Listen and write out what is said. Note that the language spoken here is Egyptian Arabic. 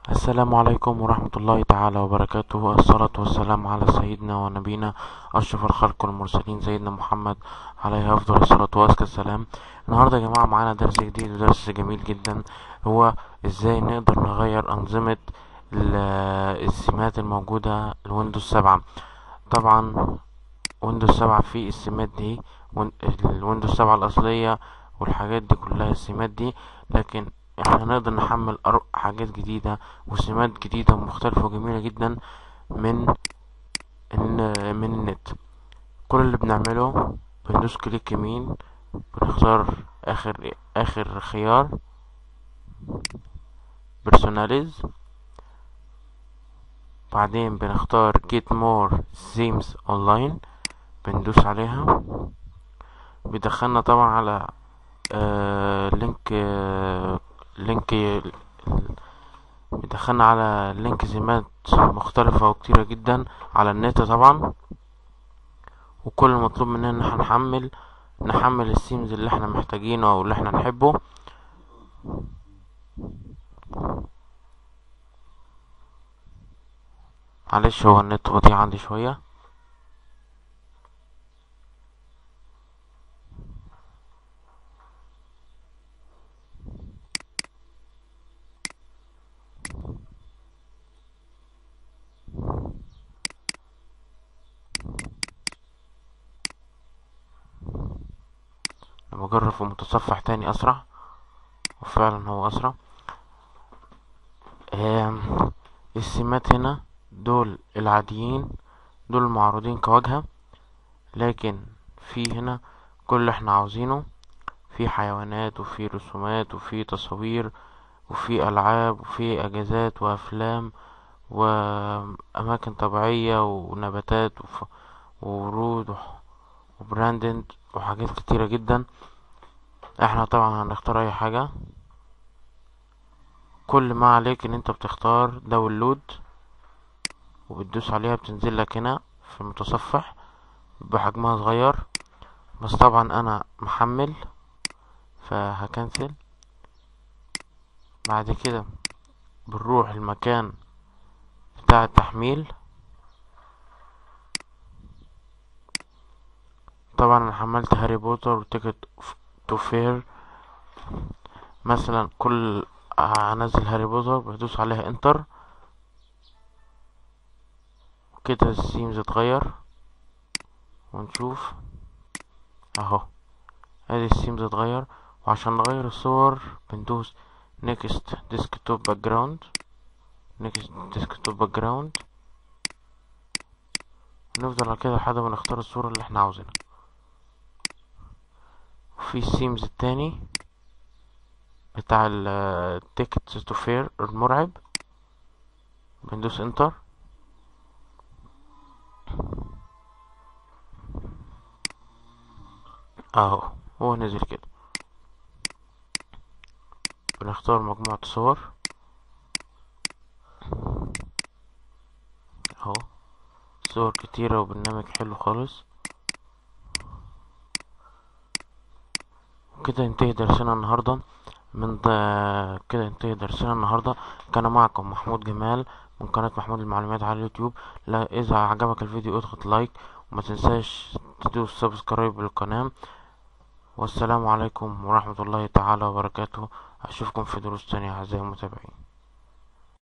السلام عليكم ورحمة الله تعالى وبركاته الصلاة والسلام على سيدنا ونبينا أشرف الخلق والمرسلين سيدنا محمد عليه أفضل الصلاة وأزكى السلام النهاردة يا جماعة معانا درس جديد ودرس جميل جدا هو ازاي نقدر نغير أنظمة ال- السمات الموجودة الويندوز سبعة طبعا ويندوز سبعة فيه السمات دي وين- الويندوز سبعة الأصلية والحاجات دي كلها السمات دي لكن احنا نقدر نحمل أر- حاجات جديدة وسمات جديدة ومختلفة وجميلة جدا من الن- من النت كل اللي بنعمله بندوس كليك يمين بنختار اخر اخر خيار بيرسوناليز بعدين بنختار get more themes online بندوس عليها بيدخلنا طبعا على آه لينك آه لينك بيدخلنا على لينك زيمات مختلفة وكتيرة جدا على النت طبعا وكل المطلوب مننا ان احنا نحمل نحمل السيمز اللي احنا محتاجينه او اللي احنا نحبه معلش هو النت بطيء عندي شوية لما اجرب في متصفح تاني اسرع وفعلا هو اسرع آم، السمات هنا دول العاديين دول المعروضين كواجهة لكن في هنا كل اللي احنا عاوزينه في حيوانات وفي رسومات وفي تصاوير وفي ألعاب وفي أجازات وأفلام وأماكن طبيعية ونباتات وف- وورود وح- وبراندنج وحاجات كتيرة جدا احنا طبعا هنختار أي حاجة كل ما عليك ان انت بتختار داونلود وبتدوس عليها بتنزل لك هنا في المتصفح بحجمها صغير بس طبعا انا محمل فهكنسل بعد كده بنروح المكان بتاع التحميل طبعا انا حملت هاري بوتر وتيكت تو فير مثلا كل هنزل هاري بوتر بدوس عليها انتر كده السيمز اتغير ونشوف اهو ادي السيمز اتغير وعشان نغير الصور بندوس نيكست ديسكتوب باك جراوند نيكست ديسكتوب باك جراوند نفضل على كده لحد ما نختار الصورة اللي احنا عاوزينها وفي السيمز التاني بتاع التيكت تو فير المرعب بندوس انتر اهو هو نزل كده بنختار مجموعة صور اهو صور كتيرة وبرنامج حلو خالص كده ينتهي درسنا النهاردة من ض... كده ينتهي درسنا النهاردة كان معكم محمود جمال من قناة محمود المعلومات على اليوتيوب لا إذا عجبك الفيديو اضغط لايك وما تنساش تدوس سبسكرايب للقناة والسلام عليكم ورحمة الله تعالى وبركاته أشوفكم في دروس تانية أعزائي المتابعين